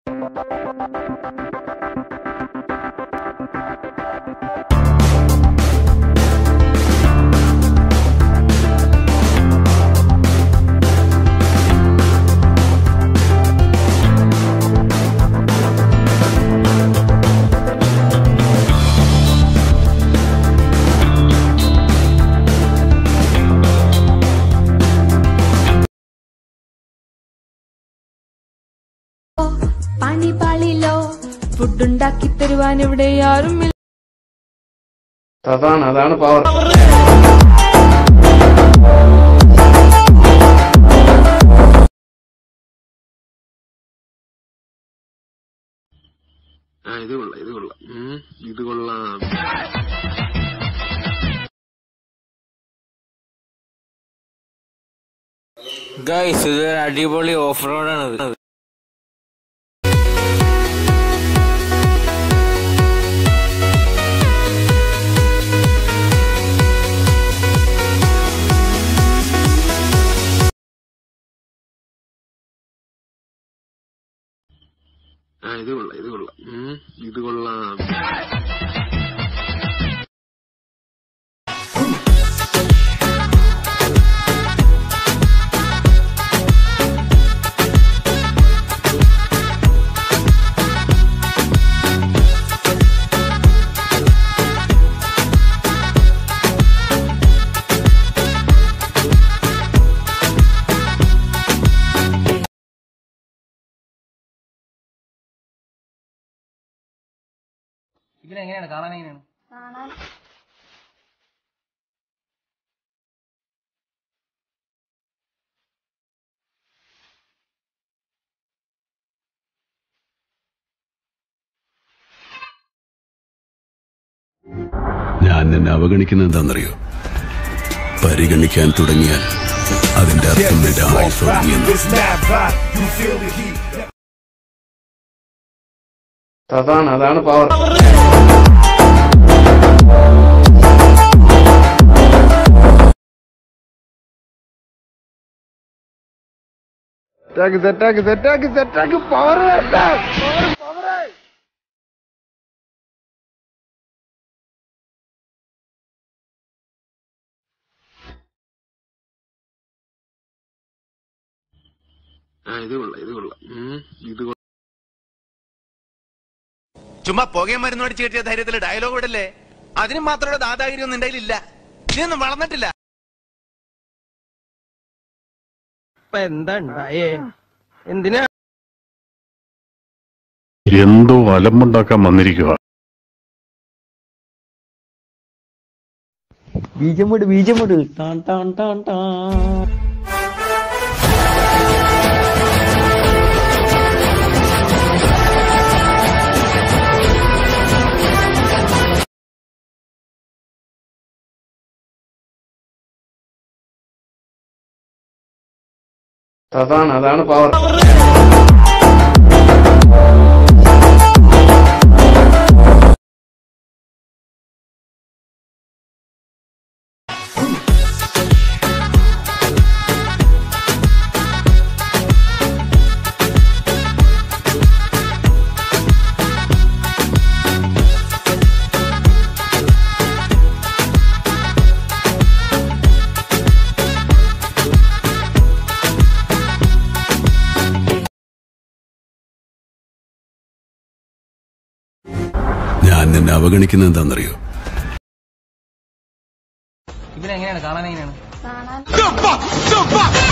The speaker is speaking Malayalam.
പണിപാളിലോ ഫുഡുണ്ടാക്കി തരുവാൻ ഇവിടെ ആരും ഇല്ല. അതാണ് അതാണ് പവർ ആ ഇത് കൊള്ളാം ഇത് കൊള്ളാം ഉം, ഇത് കൊള്ളാം ഗൈസ് ഇത് അടിപൊളി ഓഫ് റോഡാണ് ആ ഇത് കൊള്ളാം ഇത് കൊള്ളാം ഉം, ഇത് കൊള്ളാം ഇതിനെങ്ങനെയാണ് കാണാൻ എങ്ങനെയാണ് ഞാൻ നിന്നെ അവഗണിക്കുന്നത് എന്താണെന്നറിയോ പരിഗണിക്കാൻ തുടങ്ങിയാൽ അതിന്റെ അർത്ഥം നിന്റെ ആയുസ് ഒടുങ്ങിയെന്ന് അതാണ് അതാണ് പവർ സെറ്റാക്ക് സെറ്റാക്ക് സെറ്റാക്ക് സെറ്റാക്ക് പവർ ആ ഇത് കൊള്ളാം ഇത് കൊള്ളാം ഉം, ഇത് കൊള്ളാം ചുമ്മാ പുകയും മരുന്ന് അടിച്ചു കെട്ടിയ ധൈര്യത്തിൽ ഡയലോഗ് വിടല്ലേ അതിന് മാത്രമുള്ള ദാദാഗിരിയൊന്നും എന്റെ കയ്യിലില്ല ഇതൊന്നും വളർന്നിട്ടില്ല ഇപ്പൊ എന്താ ഉണ്ടായേ എന്തിനാ എന്തോ അലമ്പുണ്ടാക്കാൻ വന്നിരിക്കുക ബീജം വിട് ബീജം വിട് ടാൻ ടാൻ ടാൻ ടാൻ അതാണ് അതാണ് പവർ ഞാൻ നിന്നെ അവഗണിക്കുന്നത് എന്താണെന്നറിയോ ഇതിനെങ്ങനെയാണ് കാണാൻ എങ്ങനെയാണ് കാണാൻ